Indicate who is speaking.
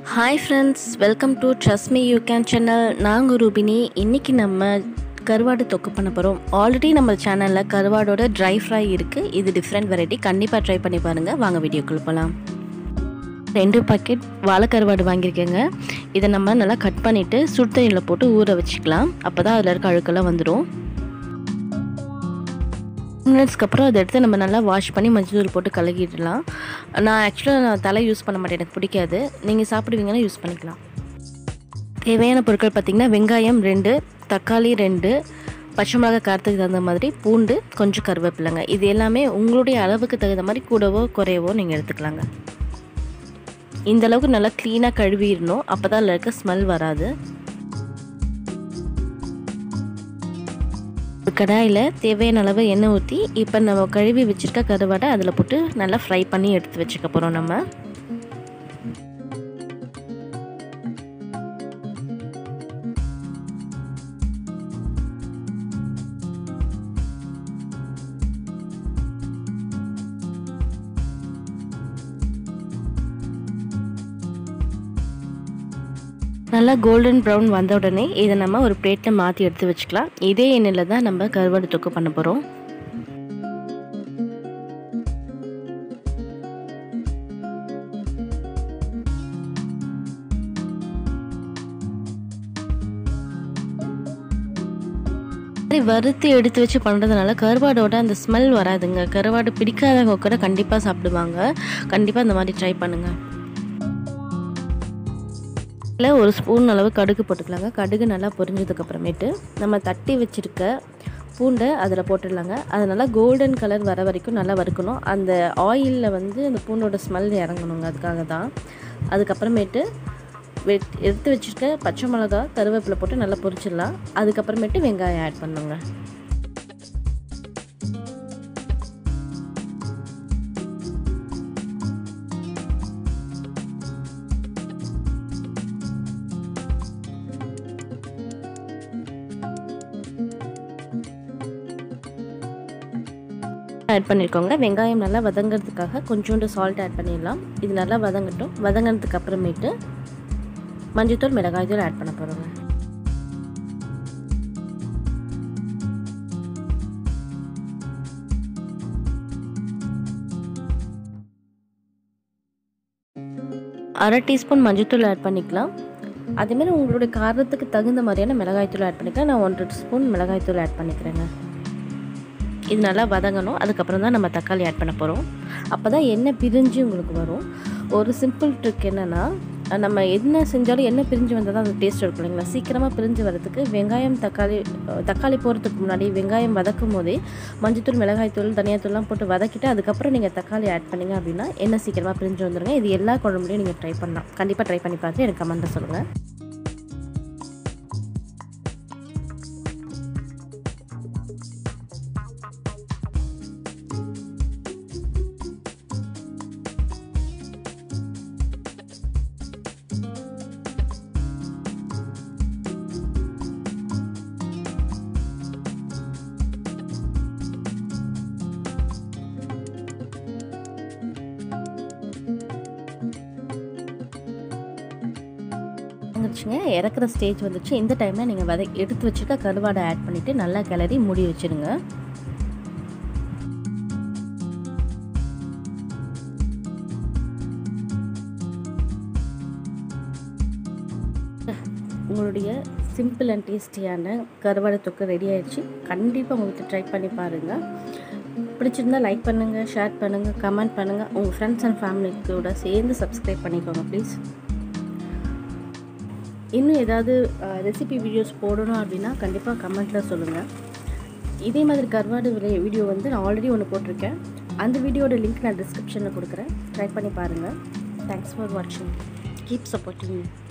Speaker 1: hi friends welcome to trust me you can channel நாங்கள் ரூபினி இன்றைக்கி நம்ம கருவாடு தொக்கு பண்ண போகிறோம் ஆல்ரெடி நம்ம சேனலில் கருவாடோட ட்ரை ஃப்ரை இருக்குது இது டிஃப்ரெண்ட் வெரைட்டி கண்டிப்பாக ட்ரை பண்ணி பாருங்கள் வாங்க வீடியோக்குள்ள போகலாம் ரெண்டு பாக்கெட் வாழைக்கருவாடு வாங்கியிருக்கேங்க இதை நம்ம நல்லா கட் பண்ணிவிட்டு சுடு தண்ணியில் போட்டு ஊற வச்சுக்கலாம் அப்போ தான் அதில் இருக்க அழுக்கெல்லாம் வந்துடும் மினிட்ஸ்க்கு அப்புறம் அதை எடுத்து நம்ம நல்லா வாஷ் பண்ணி மஞ்சள் தூள் போட்டு கலக்கிடலாம் நான் ஆக்சுவலாக நான் தலை யூஸ் பண்ண மாட்டேன் எனக்கு பிடிக்காது நீங்கள் சாப்பிடுவீங்கன்னா யூஸ் பண்ணிக்கலாம் தேவையான பொருட்கள் பார்த்திங்கன்னா வெங்காயம் ரெண்டு தக்காளி ரெண்டு பச்சை மிளகா காரத்துக்கு தகுந்த மாதிரி பூண்டு கொஞ்சம் கருவேப்பிலைங்க இது எல்லாமே உங்களுடைய அளவுக்கு தகுந்த மாதிரி கூடவோ குறையவோ நீங்கள் எடுத்துக்கலாங்க இந்த அளவுக்கு நல்லா க்ளீனாக கழுவிடணும் அப்போ தான் அதில் இருக்க ஸ்மெல் வராது ஒரு கடாயில் தேவையான அளவு எண்ணெய் ஊற்றி இப்போ நம்ம கழுவி வச்சுருக்க கருவாடை அதில் போட்டு நல்லா ஃப்ரை பண்ணி எடுத்து வச்சுக்க போகிறோம் நம்ம நல்லா கோல்டன் ப்ரௌன் வந்த உடனே இதை நம்ம ஒரு பிளேட்டில் மாற்றி எடுத்து வச்சுக்கலாம் இதே எண்ணெயில் தான் நம்ம கருவாடு தொக்கு பண்ண போகிறோம் வறுத்து எடுத்து வச்சு பண்ணுறதுனால கருவாடோட அந்த ஸ்மெல் வராதுங்க கருவாடு பிடிக்காதவங்க கூட கண்டிப்பாக சாப்பிடுவாங்க கண்டிப்பாக இந்த மாதிரி ட்ரை பண்ணுங்கள் இல்லை ஒரு ஸ்பூன் அளவு கடுகு போட்டுக்கலாங்க கடுகு நல்லா பொரிஞ்சதுக்கப்புறமேட்டு நம்ம தட்டி வச்சுருக்க பூண்டை அதில் போட்டுடலாங்க அது நல்லா கோல்டன் கலர் வர வரைக்கும் நல்லா வறுக்கணும் அந்த ஆயிலில் வந்து அந்த பூண்டோட ஸ்மெல் இறங்கணுங்க அதுக்காக தான் அதுக்கப்புறமேட்டு வெட் எடுத்து வச்சுருக்க பச்சை மிளகா கருவேப்பிலை போட்டு நல்லா பொரிச்சிடலாம் அதுக்கப்புறமேட்டு வெங்காயம் ஆட் பண்ணுங்க ஆட் பண்ணியிருக்கோங்க வெங்காயம் நல்லா வதங்கிறதுக்காக கொஞ்சோண்டு சால்ட் ஆட் பண்ணிடலாம் இது நல்லா வதங்கட்டும் வதங்கினதுக்கு அப்புறமேட்டு மஞ்சத்தூள் மிளகாய்த்தூள் ஆட் பண்ண போகிறோங்க அரை டீஸ்பூன் மஞ்சத்தூள் ஆட் பண்ணிக்கலாம் அதேமாதிரி உங்களுடைய காரத்துக்கு தகுந்த மாதிரியான மிளகாய்த்தூள் ஆட் பண்ணிக்கலாம் நான் ஒன்றரை ஸ்பூன் மிளகாய்த்தூள் ஆட் பண்ணிக்கிறேங்க இது நல்லா வதங்கணும் அதுக்கப்புறம் தான் நம்ம தக்காளி ஆட் பண்ண போகிறோம் அப்போ தான் எண்ணெய் பிரிஞ்சு உங்களுக்கு வரும் ஒரு சிம்பிள் ட்ரிக் என்னென்னா நம்ம என்ன செஞ்சாலும் எண்ணெய் பிரிஞ்சு வந்தால் தான் அது டேஸ்ட் இருக்கும் இல்லைங்களா சீக்கிரமாக பிரிஞ்சு வரதுக்கு வெங்காயம் தக்காளி தக்காளி போகிறதுக்கு முன்னாடி வெங்காயம் வதக்கும் போதே மஞ்சத்தூள் மிளகாய்த்தூள் தனியாத்தூள்லாம் போட்டு வதக்கிட்டு அதுக்கப்புறம் நீங்கள் தக்காளி ஆட் பண்ணிங்க அப்படின்னா எண்ணெய் சீக்கிரமாக பிரிஞ்சு வந்துடுங்க இது எல்லா குழம்புலையும் நீங்கள் ட்ரை பண்ணலாம் கண்டிப்பாக ட்ரை பண்ணி பார்த்து எனக்கு கமெண்ட்டில் சொல்லுங்கள் வந்துச்சுங்க இறக்குற ஸ்டேஜ் வந்துச்சு இந்த டைமில் நீங்கள் வத எடுத்து வச்சுருக்க கருவாடை ஆட் பண்ணிவிட்டு நல்லா கிளறி மூடி வச்சுருங்க உங்களுடைய சிம்பிள் அண்ட் டேஸ்டியான கருவாடை தொக்கு ரெடி ஆயிடுச்சு கண்டிப்பாக உங்கள் வீட்டில் ட்ரை பண்ணி பாருங்கள் பிடிச்சிருந்தா லைக் பண்ணுங்கள் ஷேர் பண்ணுங்கள் கமெண்ட் பண்ணுங்கள் உங்கள் ஃப்ரெண்ட்ஸ் அண்ட் ஃபேமிலி கூட சேர்ந்து சப்ஸ்கிரைப் பண்ணிக்கோங்க ப்ளீஸ் இன்னும் ஏதாவது ரெசிபி வீடியோஸ் போடணும் அப்படின்னா கண்டிப்பாக கமெண்ட்டில் சொல்லுங்கள் இதே மாதிரி கருவாடு விலை வீடியோ வந்து நான் ஆல்ரெடி ஒன்று போட்டிருக்கேன் அந்த வீடியோட லிங்க் நான் டிஸ்கிரிப்ஷனில் கொடுக்குறேன் ட்ரை பண்ணி பாருங்கள் தேங்க்ஸ் ஃபார் வாட்சிங் கீப் சப்போர்ட்டிங்